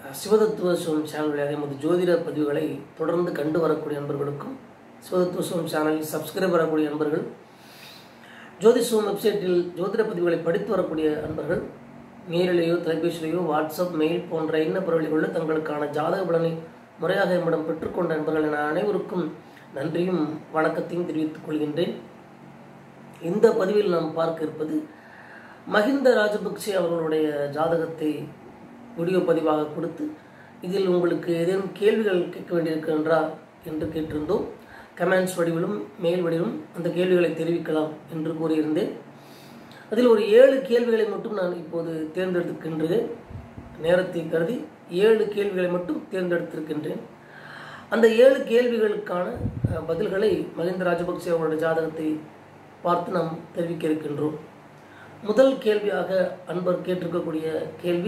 சிவதத்துவ சிவம் channel வழியாக எமது ஜோதிட பதிவுகளை தொடர்ந்து கண்டு வரக்கூடிய நண்பர்களுக்கும் சிவதத்துவ சிவம் சேனலில் சப்ஸ்கிரைப் வரக்கூடிய நண்பர்கள் ஜோதிஷம் வெப்சைட்டில் ஜோதிட பதிவுகளை படித்து வரக்கூடிய நண்பர்கள் நேரிலேயோ தொலைபேசியிலேயோ வாட்ஸ்அப் மெயில் போன்ற இன்ன பரவலிகளில் தங்களுக்கான ஜாதக பலனை முறையாக நம்மிடம் பெற்றுக்கொண்ட நண்பர்கள் என அனைவருக்கும் நன்றியும் வணக்கத்தையும் தெரிவித்துக் கொள்கின்றேன் இந்த பதிவில் நாம் பார்க்க இருப்பது மஹிந்த ராஜபக்சே அவர்களுடைய ஜாதகத்தை வீடியோ பதிவாக கொடுத்து இதில் உங்களுக்கு ஏதேனும் கேள்விகள் கேட்க வேண்டியிருக்கின்றா என்று கேட்டிருந்தோம் கமெண்ட்ஸ் வடிவிலும் மெயில் வடிவிலும் அந்த கேள்விகளை தெரிவிக்கலாம் என்று கூறியிருந்தேன் அதில் ஒரு ஏழு கேள்விகளை மட்டும் நான் இப்போது தேர்ந்தெடுக்கின்றேன் நேரத்தை கருதி ஏழு கேள்விகளை மட்டும் தேர்ந்தெடுத்திருக்கின்றேன் அந்த ஏழு கேள்விகளுக்கான அஹ், பதில்களை மஹிந்த ராஜபக்சே அவருடைய ஜாதகத்தை பார்த்து நாம் தெரிவிக்க இருக்கின்றோம் முதல் கேள்வியாக அன்பர் கேட்டிருக்கக்கூடிய கேள்வி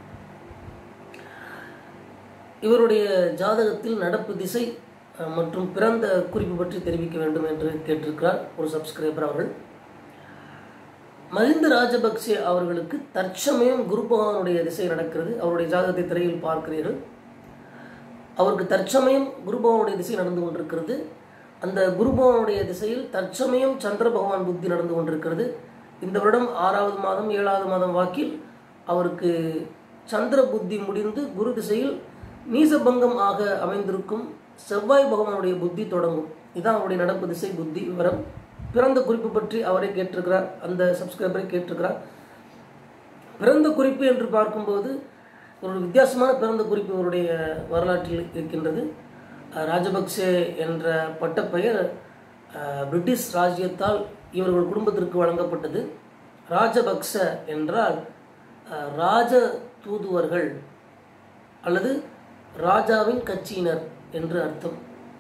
இவருடைய ஜாதகத்தில் நடப்பு திசை அஹ், மற்றும் பிறந்த குறிப்பு பற்றி தெரிவிக்க வேண்டும் என்று கேட்டிருக்கிறார் ஒரு சப்ஸ்கிரைபர் அவர்கள் மஹிந்த ராஜபக்சே அவர்களுக்கு தற்சமயம் குரு பகவானுடைய திசை நடக்கிறது அவருடைய ஜாதகத்தை திரையில் பார்க்கிறீர்கள் அவருக்கு தற்சமயம் குரு பகவானுடைய திசை நடந்து கொண்டிருக்கிறது அந்த குரு பகவானுடைய திசையில் தற்சமயம் சந்திர பகவான் புத்தி நடந்து கொண்டிருக்கிறது இந்த வருடம் ஆறாவது மாதம் ஏழாவது மாதம் வாக்கில் அவருக்கு சந்திர புத்தி முடிந்து குரு திசையில் நீசபங்கம் ஆக அமைந்திருக்கும் செவ்வாய் பகவானுடைய புத்தி தொடங்கும் இதுதான் அவருடைய நடப்பு திசை புத்தி விவரம் பிறந்த குறிப்பு பற்றி அவரை கேட்டிருக்கிறார் அந்த சப்ஸ்கிரைபரை கேட்டிருக்கிறார் பிறந்த குறிப்பு என்று பார்க்கும்போது ஒரு வித்தியாசமான பிறந்த குறிப்பு இவருடைய வரலாற்றில் இருக்கின்றது அஹ் ராஜபக்சே என்ற பட்டப்பெயர் அஹ், பிரிட்டிஷ் ராஜ்யத்தால் இவர்கள் குடும்பத்திற்கு வழங்கப்பட்டது ராஜபக்ச என்றால் அஹ், ராஜ தூதுவர்கள் அல்லது ராஜாவின் கட்சியினர் என்று அர்த்தம்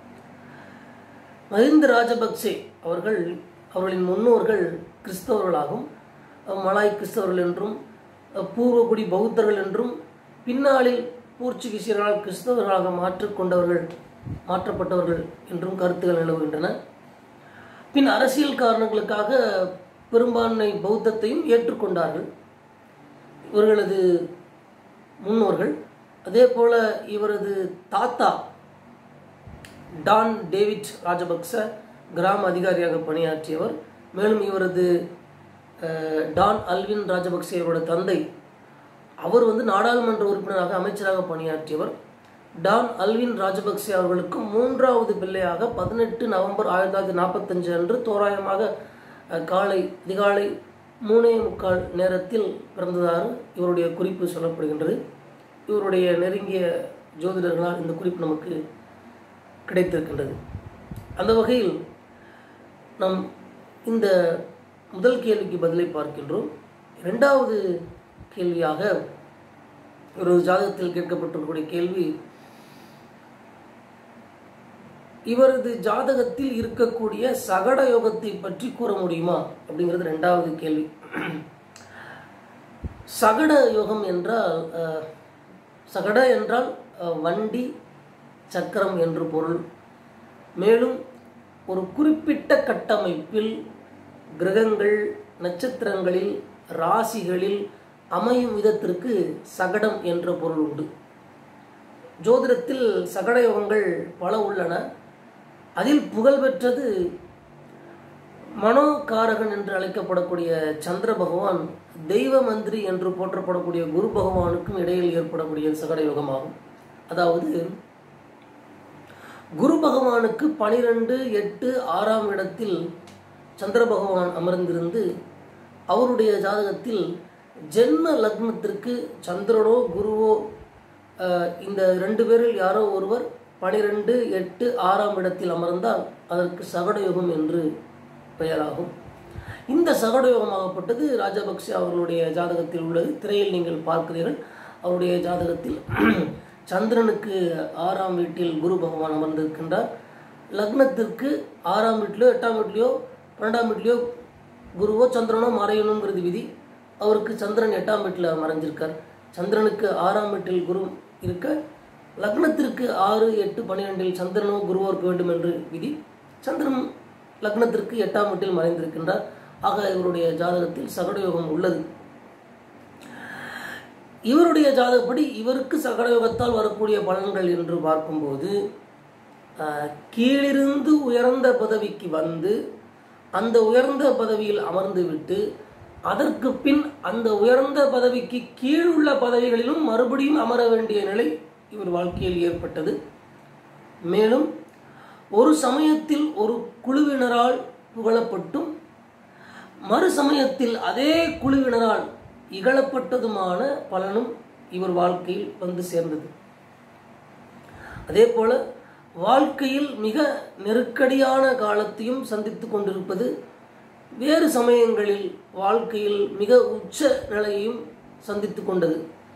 மஹிந்த ராஜபக்சே அவர்கள் அவர்களின் முன்னோர்கள் கிறிஸ்தவர்களாகும் அஹ் மலாய் கிறிஸ்தவர்கள் என்றும் அஹ் பூர்வகுடி பௌத்தர்கள் என்றும் பின்னாளில் போர்ச்சுகீசியர்களால் கிறிஸ்தவர்களாக மாற்றிக்கொண்டவர்கள் மாற்றப்பட்டவர்கள் என்றும் கருத்துகள் நிலவுகின்றன பின் அரசியல் காரணங்களுக்காக பெரும்பான்மை பௌத்தத்தையும் ஏற்றுக்கொண்டார்கள் இவர்களது முன்னோர்கள் அதே போல இவரது தாத்தா டான் டேவிட் ராஜபக்ச கிராம அதிகாரியாக பணியாற்றியவர் மேலும் இவரது அஹ், டான் அல்வின் ராஜபக்சே அவரோட தந்தை அவர் வந்து நாடாளுமன்ற உறுப்பினராக அமைச்சராக பணியாற்றியவர் டான் அல்வின் ராஜபக்சே அவர்களுக்கு மூன்றாவது பிள்ளையாக பதினெட்டு நவம்பர் ஆயிரத்தி தொள்ளாயிரத்தி நாற்பத்தஞ்சு அன்று தோராயமாக அஹ், காலை அதிகாலை மூணே முக்கால் நேரத்தில் பிறந்ததாறு இவருடைய குறிப்பு சொல்லப்படுகின்றது இவருடைய நெருங்கிய ஜோதிடர்களால் இந்த குறிப்பு நமக்கு கிடைத்திருக்கின்றது அந்த வகையில் நாம் இந்த முதல் கேள்விக்கு பதிலை பார்க்கின்றோம் இரண்டாவது கேள்வியாக ஒரு ஜாதகத்தில் கேட்கப்பட்டிருக்கக்கூடிய கேள்வி இவரது ஜாதகத்தில் இருக்கக்கூடிய சகட யோகத்தை பற்றி கூற முடியுமா அப்படிங்கிறது ரெண்டாவது கேள்வி சகட யோகம் என்றால் அஹ், சகட என்றால் அஹ், வண்டி சக்கரம் என்று பொருள் மேலும் ஒரு குறிப்பிட்ட கட்டமைப்பில் கிரகங்கள் நட்சத்திரங்களில் ராசிகளில் அமையும் விதத்திற்கு சகடம் என்ற பொருள் உண்டு ஜோதிடத்தில் சகட யோகங்கள் பல உள்ளன அதில் புகழ்பெற்றது மனோகாரகன் என்று அழைக்கப்படக்கூடிய சந்திர பகவான் தெய்வ மந்திரி என்று போற்றப்படக்கூடிய குரு பகவானுக்கும் இடையில் ஏற்படக்கூடிய சகட யோகமாகும் அதாவது குரு பகவானுக்கு பனிரெண்டு எட்டு ஆறாம் இடத்தில் சந்திர பகவான் அமர்ந்திருந்து அவருடைய ஜாதகத்தில் ஜென்ம லக்னத்திற்கு சந்திரனோ குருவோ அஹ், இந்த ரெண்டு பேரில் யாரோ ஒருவர் பனிரெண்டு எட்டு ஆறாம் இடத்தில் அமர்ந்தால் அதற்கு சகடயோகம் என்று பெயராகும் இந்த சகடயோகமாகப்பட்டது ராஜபக்சே அவர்களுடைய ஜாதகத்தில் உள்ளது திரையில் நீங்கள் பார்க்கிறீர்கள் அவருடைய ஜாதகத்தில் சந்திரனுக்கு ஆறாம் வீட்டில் குரு பகவான் அமர்ந்திருக்கின்றார் லக்னத்திற்கு ஆறாம் வீட்டிலோ எட்டாம் வீட்லையோ பன்னெண்டாம் வீட்லையோ குருவோ சந்திரனோ மறையணுங்கிறது விதி அவருக்கு சந்திரன் எட்டாம் வீட்டில் மறைஞ்சிருக்கார் சந்திரனுக்கு ஆறாம் வீட்டில் குரு இருக்க லக்னத்திற்கு ஆறு எட்டு பன்னிரெண்டில் சந்திரனோ குருவோ இருக்க வேண்டும் என்று விதி சந்திரன் லக்னத்திற்கு எட்டாம் வீட்டில் மறைந்திருக்கின்றார் ஆக இவருடைய ஜாதகத்தில் சகடயோகம் உள்ளது இவருடைய ஜாதகப்படி இவருக்கு சகடயோகத்தால் வரக்கூடிய பலன்கள் என்று பார்க்கும்போது ஆஹ், கீழிருந்து உயர்ந்த பதவிக்கு வந்து அந்த உயர்ந்த பதவியில் அமர்ந்து விட்டு அதற்கு பின் அந்த உயர்ந்த பதவிக்கு கீழுள்ள பதவிகளிலும் மறுபடியும் அமர வேண்டிய நிலை இவர் வாழ்க்கையில் ஏற்பட்டது மேலும் ஒரு சமயத்தில் ஒரு குழுவினரால் புகழப்பட்டும் மறு சமயத்தில் அதே குழுவினரால் இகழப்பட்டதுமான பலனும் இவர் வாழ்க்கையில் வந்து சேர்ந்தது அதே போல வாழ்க்கையில் மிக நெருக்கடியான காலத்தையும் சந்தித்து கொண்டிருப்பது வேறு சமயங்களில் வாழ்க்கையில் மிக உச்ச நிலையையும் சந்தித்து கொண்டது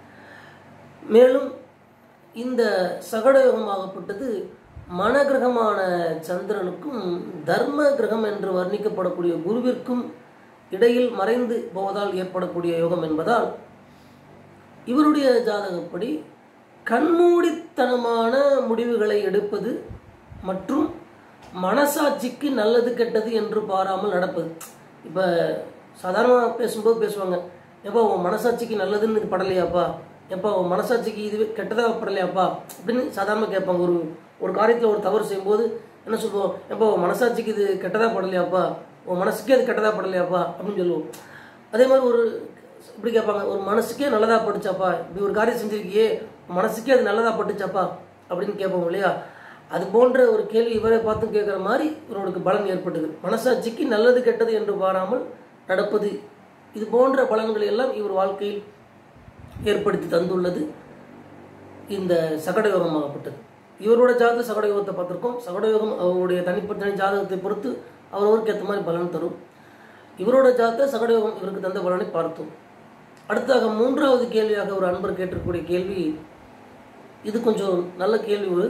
மேலும் இந்த சகடயோகமாகப்பட்டது மனகிரகமான சந்திரனுக்கும் தர்ம கிரகம் என்று வர்ணிக்கப்படக்கூடிய குருவிற்கும் இடையில் மறைந்து போவதால் ஏற்படக்கூடிய யோகம் என்பதால் இவருடைய ஜாதகப்படி கண்மூடித்தனமான முடிவுகளை எடுப்பது மற்றும் மனசாட்சிக்கு நல்லது கெட்டது என்று பாராமல் நடப்பது இப்போ சாதாரணமாக பேசும்போது பேசுவாங்க எப்போ உன் மனசாட்சிக்கு நல்லதுன்னு இது படலையாப்பா எப்போ உன் மனசாட்சிக்கு இது கெட்டதாக படலையாப்பா அப்படின்னு சாதாரணமாக கேட்பாங்க ஒரு ஒரு காரியத்தில் ஒரு தவறு செய்யும்போது என்ன சொல்லுவோம் எப்போ உன் மனசாட்சிக்கு இது கெட்டதாக படலையாப்பா உன் மனசுக்கே அது கெட்டதாக படலையாப்பா அப்படின்னு சொல்லுவோம் அதே மாதிரி ஒரு இப்படி கேட்பாங்க ஒரு மனசுக்கே நல்லதாக பட்டுச்சாப்பா இப்படி ஒரு காரியம் செஞ்சிருக்கியே உன் மனசுக்கே அது நல்லதாக பட்டுச்சாப்பா அப்படின்னு கேட்போம் இல்லையா அது போன்ற ஒரு கேள்வி இவரை பார்த்து கேட்குற மாதிரி இவர்களுக்கு பலன் ஏற்பட்டது மனசாட்சிக்கு நல்லது கெட்டது என்று பாராமல் நடப்பது இது போன்ற பலன்களை எல்லாம் இவர் வாழ்க்கையில் ஏற்படுத்தி தந்துள்ளது இந்த சகடயோகமாகப்பட்டது இவரோட ஜாதக சகடயோகத்தை பார்த்துருக்கோம் சகடயோகம் அவருடைய தனிப்பட்ட தனி ஜாதகத்தை பொறுத்து அவரவருக்கு ஏற்ற மாதிரி பலன் தரும் இவரோட ஜாதக சகடயோகம் இவருக்கு தந்த பலனை பார்த்தோம் அடுத்தாக மூன்றாவது கேள்வியாக ஒரு அன்பர் கேட்டிருக்கக்கூடிய கேள்வி இது கொஞ்சம் நல்ல கேள்வி ஒரு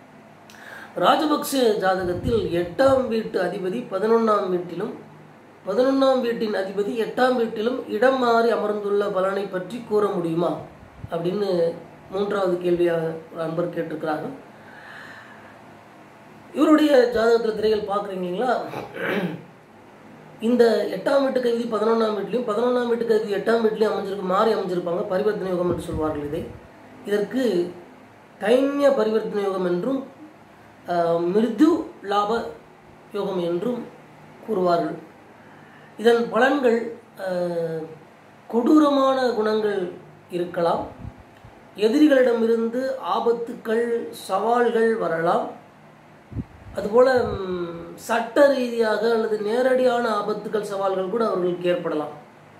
ராஜபக்ச ஜாதகத்தில் எட்டாம் வீட்டு அதிபதி பதினொன்றாம் வீட்டிலும் பதினொன்றாம் வீட்டின் அதிபதி எட்டாம் வீட்டிலும் இடம் மாறி அமர்ந்துள்ள பலனை பற்றி கூற முடியுமா அப்படின்னு மூன்றாவது கேள்வியாக ஒரு அன்பர் கேட்டிருக்கிறாங்க இவருடைய ஜாதகத்தில் திரைகள் பார்க்குறீங்களா இந்த எட்டாம் வீட்டு கைதி பதினொன்றாம் வீட்லையும் பதினொன்றாம் வீட்டு கைதி எட்டாம் வீட்லையும் அமைஞ்சிருக்கு மாறி அமைஞ்சிருப்பாங்க பரிவர்த்தனை யோகம் என்று சொல்வார்கள் இதை இதற்கு தைன்ய பரிவர்த்தனை யோகம் என்றும் ஆஹ், மிருது லாப யோகம் என்றும் கூறுவார்கள் இதன் பலன்கள் ஆஹ், கொடூரமான குணங்கள் இருக்கலாம் எதிரிகளிடமிருந்து ஆபத்துக்கள் சவால்கள் வரலாம் அதுபோல ம், சட்ட ரீதியாக அல்லது நேரடியான ஆபத்துகள் சவால்கள் கூட அவர்களுக்கு ஏற்படலாம்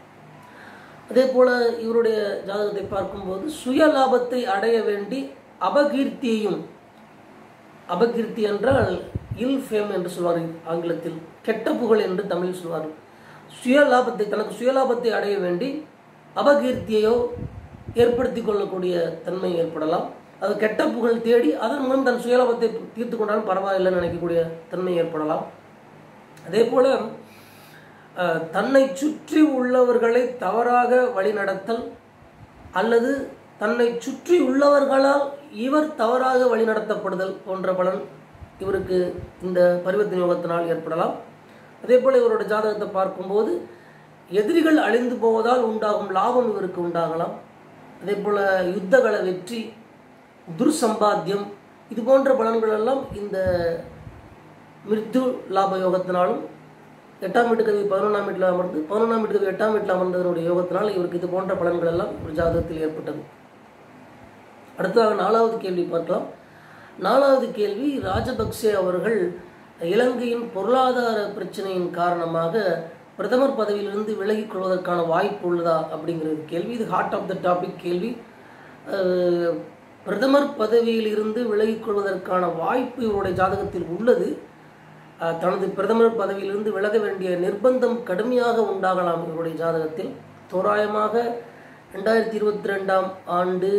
அதே போல இவருடைய ஜாதகத்தை பார்க்கும்போது சுய லாபத்தை அடைய வேண்டி அபகீர்த்தியையும் அபகீர்த்தி என்றால் இல் ஃபேம் என்று சொல்வார்கள் ஆங்கிலத்தில் கெட்ட புகழ் என்று தமிழில் சொல்வார்கள் சுய லாபத்தை தனக்கு சுய லாபத்தை அடைய வேண்டி அபகீர்த்தியையோ ஏற்படுத்தி கொள்ளக்கூடிய தன்மை ஏற்படலாம் அது கெட்ட புகழ் தேடி அதன் மூலம் தன் சுயலாபத்தை தீர்த்து கொண்டாலும் பரவாயில்லைன்னு நினைக்கக்கூடிய தன்மை ஏற்படலாம் அதே போல அஹ், தன்னை சுற்றி உள்ளவர்களை தவறாக வழிநடத்தல் அல்லது தன்னை சுற்றி உள்ளவர்களால் இவர் தவறாக வழிநடத்தப்படுதல் போன்ற பலன் இவருக்கு இந்த பரிவர்த்தனை யோகத்தினால் ஏற்படலாம் அதே போல் இவரோட ஜாதகத்தை பார்க்கும்போது எதிரிகள் அழிந்து போவதால் உண்டாகும் லாபம் இவருக்கு உண்டாகலாம் அதே போல் யுத்தகள வெற்றி துர்சம்பாத்தியம் இது போன்ற பலன்கள் எல்லாம் இந்த மிருத்து லாப யோகத்தினாலும் எட்டாம் வீட்டு கவி பதினொன்றாம் வீட்டில் அமர்ந்து பதினொன்றாம் வீட்டு கவி எட்டாம் வீட்டில் அமர்ந்ததனுடைய யோகத்தினால் இவருக்கு இது போன்ற பலன்கள் எல்லாம் ஒரு ஜாதகத்தில் ஏற்பட்டது அடுத்ததாக நாலாவது கேள்வி பார்க்கலாம் நாலாவது கேள்வி ராஜபக்சே அவர்கள் இலங்கையின் பொருளாதார பிரச்சனையின் காரணமாக பிரதமர் பதவியிலிருந்து விலகிக் கொள்வதற்கான வாய்ப்பு உள்ளதா அப்படிங்கிறது கேள்வி இது ஹார்ட் ஆஃப் த டாபிக் கேள்வி அஹ், பிரதமர் பதவியில் இருந்து விலகிக் கொள்வதற்கான வாய்ப்பு இவருடைய ஜாதகத்தில் உள்ளது அஹ், தனது பிரதமர் பதவியிலிருந்து விலக வேண்டிய நிர்பந்தம் கடுமையாக உண்டாகலாம் இவருடைய ஜாதகத்தில் தோராயமாக ரெண்டாயிரத்தி இருபத்தி ரெண்டாம் ஆண்டு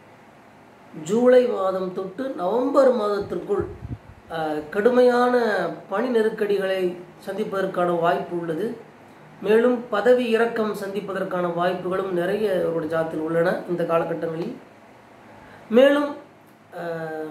ஜூலை மாதம் தொட்டு நவம்பர் மாதத்திற்குள் அஹ், கடுமையான பணி நெருக்கடிகளை சந்திப்பதற்கான வாய்ப்பு உள்ளது மேலும் பதவி இறக்கம் சந்திப்பதற்கான வாய்ப்புகளும் நிறைய இவருடைய ஜாதத்தில் உள்ளன இந்த காலகட்டங்களில் மேலும் அஹ்,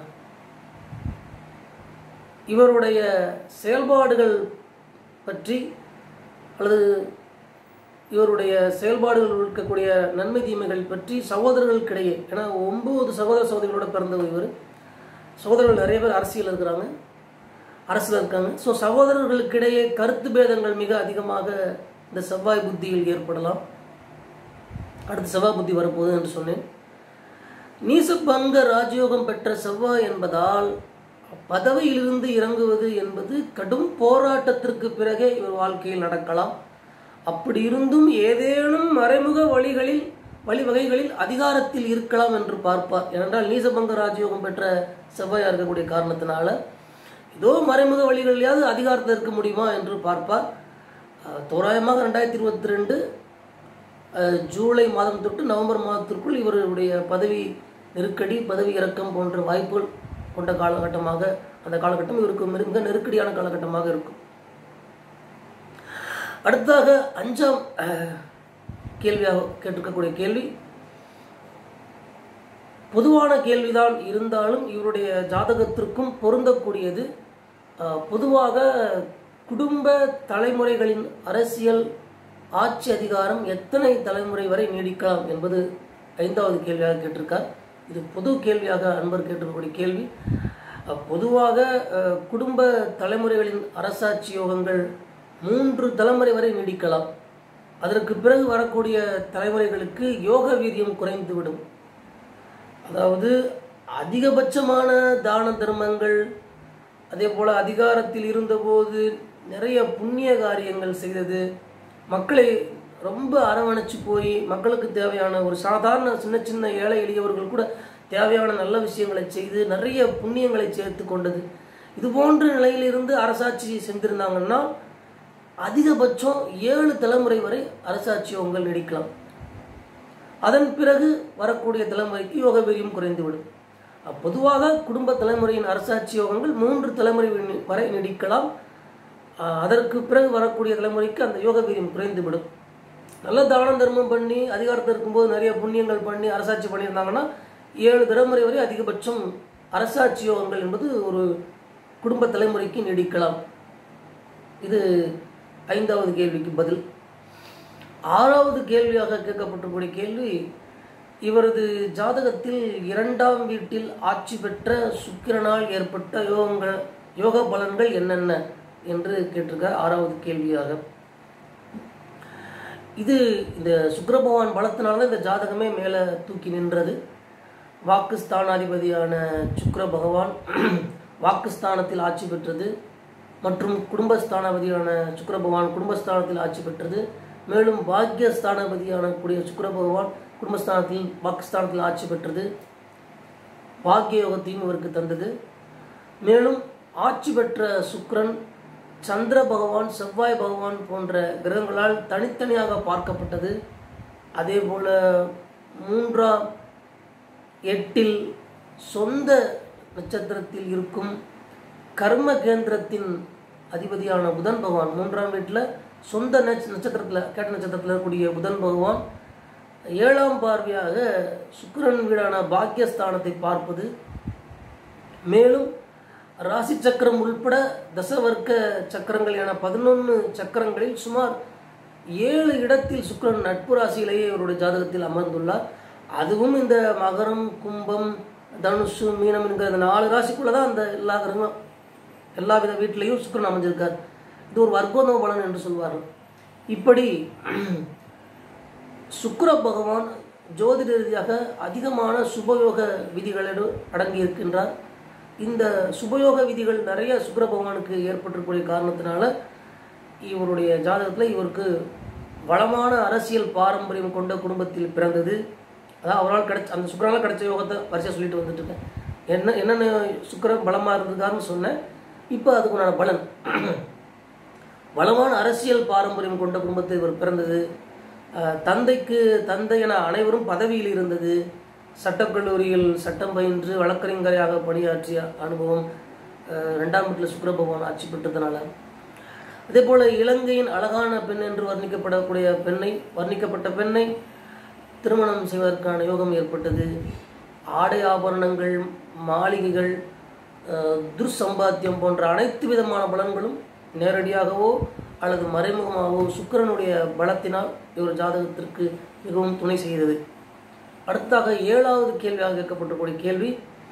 இவருடைய செயல்பாடுகள் பற்றி அல்லது இவருடைய செயல்பாடுகள் இருக்கக்கூடிய நன்மை தீமைகள் பற்றி சகோதரர்களுக்கிடையே ஏன்னா ஒன்பது சகோதர சகோதரிகளோட பிறந்தவர் இவர் சகோதரர்கள் நிறைய பேர் அரசியல் இருக்கிறாங்க அரசில் இருக்காங்க ஸோ சகோதரர்களுக்கிடையே கருத்து பேதங்கள் மிக அதிகமாக இந்த செவ்வாய் புத்தியில் ஏற்படலாம் அடுத்து செவ்வாய் புத்தி வரப்போகுது என்று சொன்னேன் நீசபங்க ராஜயோகம் பெற்ற செவ்வாய் என்பதால் பதவியிலிருந்து இறங்குவது என்பது கடும் போராட்டத்திற்கு பிறகே இவர் வாழ்க்கையில் நடக்கலாம் அப்படி இருந்தும் ஏதேனும் மறைமுக வழிகளில் வழிவகைகளில் அதிகாரத்தில் இருக்கலாம் என்று பார்ப்பார் ஏனென்றால் நீசபங்க ராஜயோகம் பெற்ற செவ்வாயா இருக்கக்கூடிய காரணத்தினால ஏதோ மறைமுக வழிகளிலாவது அதிகாரத்தில் இருக்க முடியுமா என்று பார்ப்பார் அஹ், தோராயமாக ரெண்டாயிரத்தி இருபத்தி ரெண்டு ஜூலை மாதம் தொட்டு நவம்பர் மாதத்திற்குள் இவருடைய பதவி நெருக்கடி பதவி இறக்கம் போன்ற வாய்ப்புகள் கொண்ட காலகட்டமாக அந்த காலகட்டம் இவருக்கு மிக மிக நெருக்கடியான காலகட்டமாக இருக்கும் அடுத்ததாக அஞ்சாம் அஹ், கேள்வியாக கேட்டிருக்கக்கூடிய கேள்வி பொதுவான கேள்விதான் இருந்தாலும் இவருடைய ஜாதகத்திற்கும் பொருந்தக்கூடியது அஹ், பொதுவாக குடும்ப தலைமுறைகளின் அரசியல் ஆட்சி அதிகாரம் எத்தனை தலைமுறை வரை நீடிக்கலாம் என்பது ஐந்தாவது கேள்வியாக கேட்டிருக்கார் இது பொது கேள்வியாக அன்பர் கேட்டிருக்கக்கூடிய கேள்வி அஹ், பொதுவாக அஹ், குடும்ப தலைமுறைகளின் அரசாட்சி யோகங்கள் மூன்று தலைமுறை வரை நீடிக்கலாம் அதற்கு பிறகு வரக்கூடிய தலைமுறைகளுக்கு யோக வீரியம் குறைந்துவிடும் அதாவது அதிகபட்சமான தான தர்மங்கள் அதே போல் அதிகாரத்தில் இருந்தபோது நிறைய புண்ணிய காரியங்கள் செய்தது மக்களை ரொம்ப அரவணைச்சு போய் மக்களுக்கு தேவையான ஒரு சாதாரண சின்ன சின்ன ஏழை எளியவர்கள் கூட தேவையான நல்ல விஷயங்களை செய்து நிறைய புண்ணியங்களை சேர்த்து கொண்டது இது போன்ற நிலையிலிருந்து அரசாட்சி செஞ்சிருந்தாங்கன்னா அதிகபட்சம் ஏழு தலைமுறை வரை அரசாட்சி உங்கள் நீடிக்கலாம் அதன் பிறகு வரக்கூடிய தலைமுறைக்கு யோக வீரியம் குறைந்துவிடும் அஹ் பொதுவாக குடும்ப தலைமுறையின் அரசாட்சி யோகங்கள் மூன்று தலைமுறை வி- வரை நீடிக்கலாம் அஹ் அதற்கு பிறகு வரக்கூடிய தலைமுறைக்கு அந்த யோக வீரியம் குறைந்துவிடும் நல்ல தானம் தர்மம் பண்ணி அதிகாரத்தில் இருக்கும்போது நிறைய புண்ணியங்கள் பண்ணி அரசாட்சி பண்ணியிருந்தாங்கன்னா ஏழு தலைமுறை வரை அதிகபட்சம் அரசாட்சி யோகங்கள் என்பது ஒரு குடும்ப தலைமுறைக்கு நீடிக்கலாம் இது ஐந்தாவது கேள்விக்கு பதில் ஆறாவது கேள்வியாக கேட்கப்பட்டிருக்கூடிய கேள்வி இவரது ஜாதகத்தில் இரண்டாம் வீட்டில் ஆட்சி பெற்ற சுக்கிரனால் ஏற்பட்ட யோகங்கள் யோக பலன்கள் என்னென்ன என்று கேட்டிருக்கார் ஆறாவது கேள்வியாக இது இந்த சுக்கிர பகவான் பலத்தினால தான் இந்த ஜாதகமே மேலே தூக்கி நின்றது வாக்குஸ்தானாதிபதியான சுக்கிர பகவான் வாக்குஸ்தானத்தில் ஆட்சி பெற்றது மற்றும் குடும்பஸ்தானாபதியான சுக்கிர பகவான் குடும்பஸ்தானத்தில் ஆட்சி பெற்றது மேலும் பாக்கியஸ்தானாபதியான கூடிய சுக்கிர பகவான் குடும்பஸ்தானத்தில் வாக்குஸ்தானத்தில் ஆட்சி பெற்றது பாக்கிய யோகத்தையும் இவருக்கு தந்தது மேலும் ஆட்சி பெற்ற சுக்கிரன் சந்திர பகவான் செவ்வாய் பகவான் போன்ற கிரகங்களால் தனித்தனியாக பார்க்கப்பட்டது அதே போல மூன்றாம் எட்டில் சொந்த நட்சத்திரத்தில் இருக்கும் கர்ம கேந்திரத்தின் அதிபதியான புதன் பகவான் மூன்றாம் வீட்டில் சொந்த நட்ச நட்சத்திரத்தில் கேட்ட நட்சத்திரத்தில் இருக்கக்கூடிய புதன் பகவான் ஏழாம் பார்வையாக சுக்கிரன் வீடான பாக்கியஸ்தானத்தை பார்ப்பது மேலும் ராசி சக்கரம் உள்பட தசவர்க்க சக்கரங்கள் என பதினொன்று சக்கரங்களில் சுமார் ஏழு இடத்தில் சுக்கிரன் நட்பு ராசியிலேயே இவருடைய ஜாதகத்தில் அமர்ந்துள்ளார் அதுவும் இந்த மகரம் கும்பம் தனுஷு மீனம் என்கிற இந்த நாலு ராசிக்குள்ள தான் அந்த எல்லா கிரகங்களும் எல்லா வித வீட்டிலையும் சுக்கிரன் அமைஞ்சிருக்கார் இது ஒரு வர்க்கோதம பலன் என்று சொல்வார்கள் இப்படி சுக்கிர பகவான் ஜோதிட ரீதியாக அதிகமான சுபயோக விதிகளோடு அடங்கியிருக்கின்றார் இந்த சுபயோக விதிகள் நிறைய சுக்கிர பகவானுக்கு ஏற்பட்டிருக்கக்கூடிய காரணத்தினால இவருடைய ஜாதகத்தில் இவருக்கு வளமான அரசியல் பாரம்பரியம் கொண்ட குடும்பத்தில் பிறந்தது அதான் அவரால் கிடைச்ச அந்த சுக்கரால் கிடைச்ச யோகத்தை வரிசையாக சொல்லிட்டு வந்துட்டு இருக்கேன் என்ன என்னென்ன சுக்கிரன் பலமாக இருந்திருக்காருன்னு சொன்னேன் இப்போ அதுக்குண்டான பலன் வளமான அரசியல் பாரம்பரியம் கொண்ட குடும்பத்தில் இவர் பிறந்தது அஹ், தந்தைக்கு தந்தை என அனைவரும் பதவியில் இருந்தது சட்டக்கல்லூரியில் சட்டம் பயின்று வழக்கறிஞரையாக பணியாற்றிய அனுபவம் அஹ், ரெண்டாம் வீட்டில் சுக்கிர பகவான் ஆட்சி பெற்றதுனால அதே போல இலங்கையின் அழகான பெண் என்று வர்ணிக்கப்படக்கூடிய பெண்ணை வர்ணிக்கப்பட்ட பெண்ணை திருமணம் செய்வதற்கான யோகம் ஏற்பட்டது ஆடை ஆபரணங்கள் மாளிகைகள் அஹ், துர்சம்பாத்தியம் போன்ற அனைத்து விதமான பலன்களும் நேரடியாகவோ அல்லது மறைமுகமாகவோ சுக்கிரனுடைய பலத்தினால் இவர் ஜாதகத்திற்கு மிகவும் துணை செய்தது அடுத்தாக ஏழாவது கேள்வியாக கேட்கப்பட்டிருக்கூடிய கேள்வி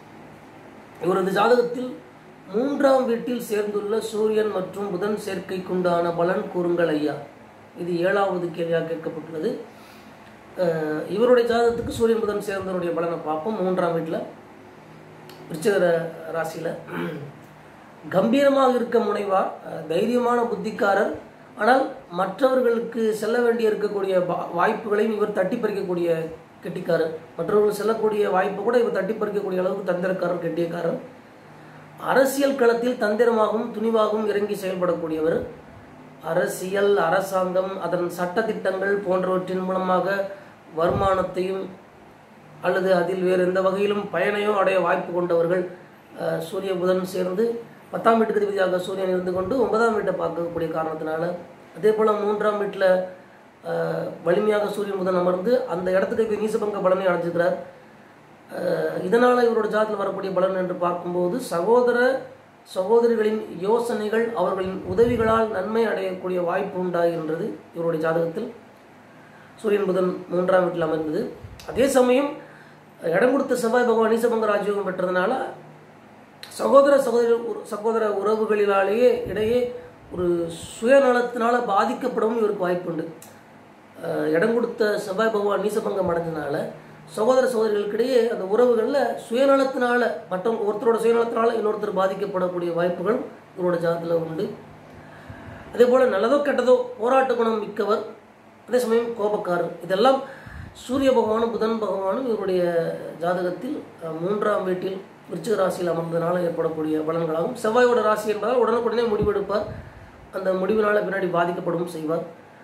இவரது ஜாதகத்தில் மூன்றாம் வீட்டில் சேர்ந்துள்ள சூரியன் மற்றும் புதன் சேர்க்கைக்குண்டான பலன் கூறுங்கள் ஐயா இது ஏழாவது கேள்வியாக கேட்கப்பட்டுள்ளது அஹ் இவருடைய ஜாதகத்துக்கு சூரியன் புதன் சேர்ந்தவருடைய பலனை பார்ப்போம் மூன்றாம் வீட்டில் விருச்சிக ராசியில் கம்பீரமாக இருக்க முனைவார் அஹ் தைரியமான புத்திக்காரர் ஆனால் மற்றவர்களுக்கு செல்ல வேண்டிய இருக்கக்கூடிய வா- வாய்ப்புகளையும் இவர் தட்டி பறிக்கக்கூடிய கெட்டிக்காரர் மற்றவர்கள் செல்லக்கூடிய வாய்ப்பு கூட இவர் தட்டி பறிக்கக்கூடிய அளவுக்கு தந்திரக்காரர் கெட்டியக்காரர் அரசியல் களத்தில் தந்திரமாகவும் துணிவாகவும் இறங்கி செயல்படக்கூடியவர் அரசியல் அரசாங்கம் அதன் சட்டதிட்டங்கள் போன்றவற்றின் மூலமாக வருமானத்தையும் அல்லது அதில் வேறு எந்த வகையிலும் பயனையோ அடைய வாய்ப்பு கொண்டவர்கள் அஹ், சூரிய புதன் சேர்ந்து பத்தாம் வீட்டுக்கு அதிபதியாக சூரியன் இருந்து கொண்டு ஒன்பதாம் வீட்டை பார்க்கக்கூடிய காரணத்தினால அதே போல் மூன்றாம் வீட்டில் வலிமையாக சூரியன் புதன் அமர்ந்து அந்த இடத்துக்கு போய் நீசபங்க பலனை அடைஞ்சிக்கிறார் அஹ், இதனால் இவரோட ஜாதத்தில் வரக்கூடிய பலன் என்று பார்க்கும்போது சகோதர சகோதரிகளின் யோசனைகள் அவர்களின் உதவிகளால் நன்மை அடையக்கூடிய வாய்ப்பு உண்டாகின்றது இவருடைய ஜாதகத்தில் சூரியன் புதன் மூன்றாம் வீட்டில் அமர்ந்தது அதே சமயம் இடம் கொடுத்த செவ்வாய் பகவான் நீசபங்க ராஜயோகம் பெற்றதுனால சகோதர சகோதரி உற- சகோதர உறவுகளினாலேயே இடையே ஒரு சுயநலத்தினால பாதிக்கப்படவும் இவருக்கு வாய்ப்பு உண்டு அஹ் இடம் கொடுத்த செவ்வாய் பகவான் நீசபங்கம் அடைஞ்சனால சகோதர சகோதரிகளுக்கிடையே அந்த உறவுகளில் சுயநலத்தினால மற்றவங்க ஒருத்தரோட சுயநலத்தினால இன்னொருத்தர் பாதிக்கப்படக்கூடிய வாய்ப்புகள் இவரோட ஜாதத்தில் உண்டு அதே போல் நல்லதோ கெட்டதோ போராட்ட குணம் மிக்கவர் அதே சமயம் கோபக்காரர் இதெல்லாம் சூரிய பகவானும் புதன் பகவானும் இவருடைய ஜாதகத்தில் அஹ், மூன்றாம் வீட்டில் விருச்சிக ராசியில் அமர்ந்ததுனால ஏற்படக்கூடிய பலன்களாகும் செவ்வாயோட ராசி என்பதால் உடனுக்குடனே முடிவெடுப்பார் அந்த முடிவினால் பின்னாடி பாதிக்கப்படவும் செய்வார்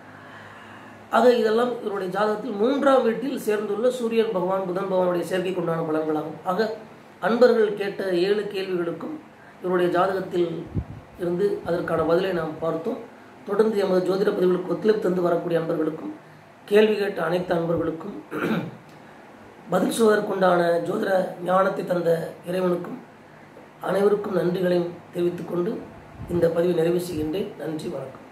ஆக இதெல்லாம் இவருடைய ஜாதகத்தில் மூன்றாம் வீட்டில் சேர்ந்துள்ள சூரியன் பகவான் புதன் பகவானுடைய சேர்க்கைக்கு உண்டான பலன்களாகும் ஆக அன்பர்கள் கேட்ட ஏழு கேள்விகளுக்கும் இவருடைய ஜாதகத்தில் இருந்து அதற்கான பதிலை நாம் பார்த்தோம் தொடர்ந்து எமது ஜோதிட பதிவுகளுக்கு ஒத்துழைப்பு தந்து வரக்கூடிய அன்பர்களுக்கும் கேள்வி கேட்ட அனைத்து அன்பர்களுக்கும் பதில் சொல்வதற்குண்டான ஜோதிட ஞானத்தை தந்த இறைவனுக்கும் அனைவருக்கும் நன்றிகளையும் தெரிவித்துக்கொண்டு இந்த பதிவை நிறைவு செய்கின்றேன் நன்றி வணக்கம்